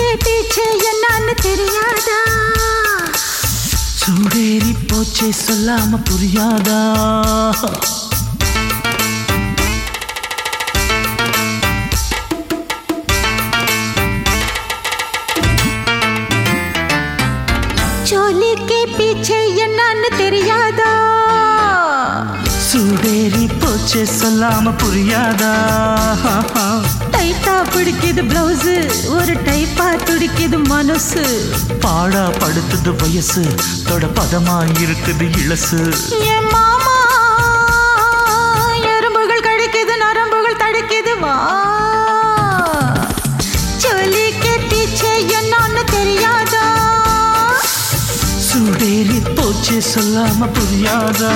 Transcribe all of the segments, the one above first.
பீச்சே என்னன்னு தெரியாதா சூடேறி போச்சே சொல்லாம புரியாதா चोली के पीछे என்னன்னு தெரியாதா சூடேறி போச்சே சொல்லாம புரியாதா டைட்டா பிடிக்குது பிளவுஸ் ஒரு டைப்பா துடிக்குது மனசு பாடா படுத்துது வயசு தொட பதமா இருக்குது இளசு என் மாமா எறும்புகள் கடிக்குது நரம்புகள் தடிக்குது வா चोली के पीछे என்னன்னு தெரியாதா சூடேறி போச்சே சொல்லாம புரியாதா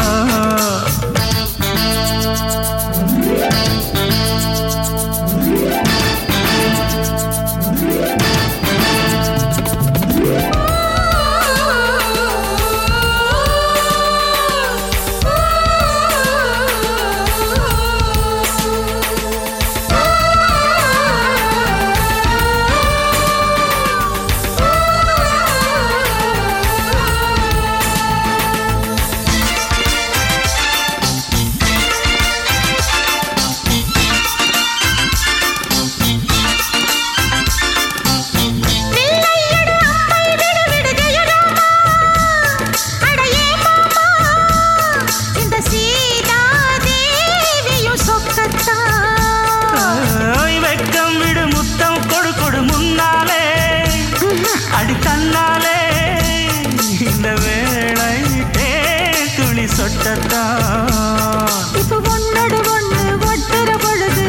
வில்லையடு அம்பை விடு விடு ஜெயராமா அடையே மாமா இந்த சீதா தேவியும் சொக்கத்தான் ஓய், வெட்கம் விடு முத்தம் கொடு கொடு முன்னாலே அடி தன்னாலே இந்த வேளை தேன் துளி சொட்டத்தான் இப்ப ஒன்னோடு ஒண்ணு ஒட்டுற பொழுது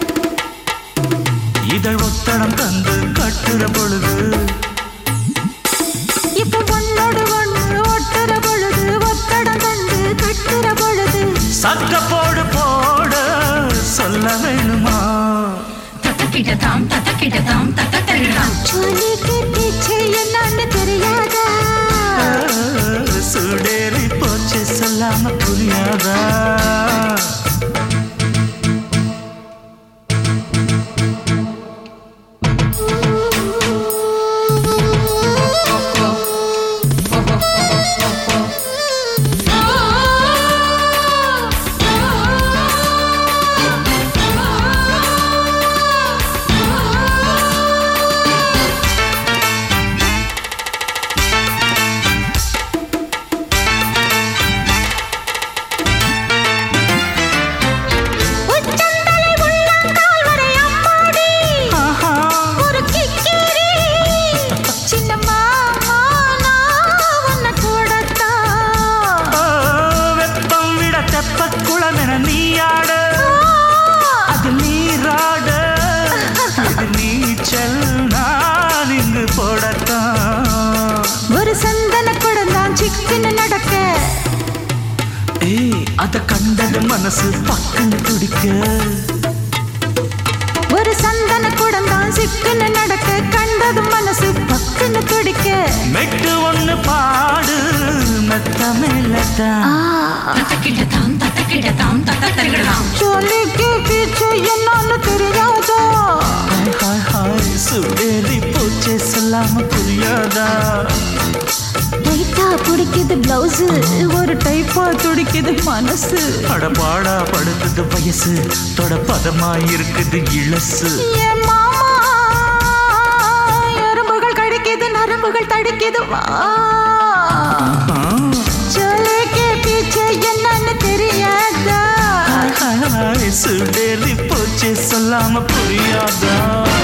இதழ் ஒத்தடம் தந்து கட்டுற பொழுது இப்ப ஒன்னோடு ஒண்ணு ஒட்டுற பொழுது ஒத்தடம் தந்து கட்டுற பொழுது சக்க போடு போட சொல்ல வேணுமா தத்தக்கிட்டதாம் தத்தக்கிட்டதாம் தத்தத்தருடாம் சோலிக்கு பீச்சே என்னன்னு தெரியாதா சுடேறி போச்சு சொல்லாம புரியாதா உச்சந்தலை உள்ளங்கால் வரை அம்மாடி ஆஹா. ஒரு கிக்கிரி சின்ன மாமா நான் உன்னை கூடத்தான் ஓ, வெப்பம் விட தெப்ப குளமென நீயாட அது நீராட இது நீச்சல் நான் இங்கு போடத்தான் ஒரு சந்தன குடந்தான் சிக்குன்னு நடக்க ஏய் அத கண்டது மனசு பக்கன்னு துடிக்க ஒரு சந்தன குடந்தான் சிக்குன்னு நடக்க கண்டது மனசு பக்குன்னு துடிக்க மெட்டு ஒண்ணு பாடு மெத்த மேலத்தான் தத்தக்கிட்டதாம் தத்தக்கிட்டதாம் தத்தத்தருடாம் சொல்லிக்கு பீச்சு என்னன்னு தெரியாதா ஹாய் ஹாய் ஹாய் சுடேறி போச்சே சொல்லாம புரியாதா டைட்டா பிடிக்குது பிளவுஸ் ஒரு டைப்பா துடிக்குது மனசு அட பாடா படுத்தது வயசு தொட பதமா இருக்குது இளசு என் மாமா எறும்புகள் கடிக்குது நரம்புகள் தடிக்குது வா ஆ, சொல்லிக்கு பீச்சு என்னன்னு தெரியாதா ஹாய் ஹாய் ஹாய் சுடேறி போச்சே சொல்லாம புரியாதா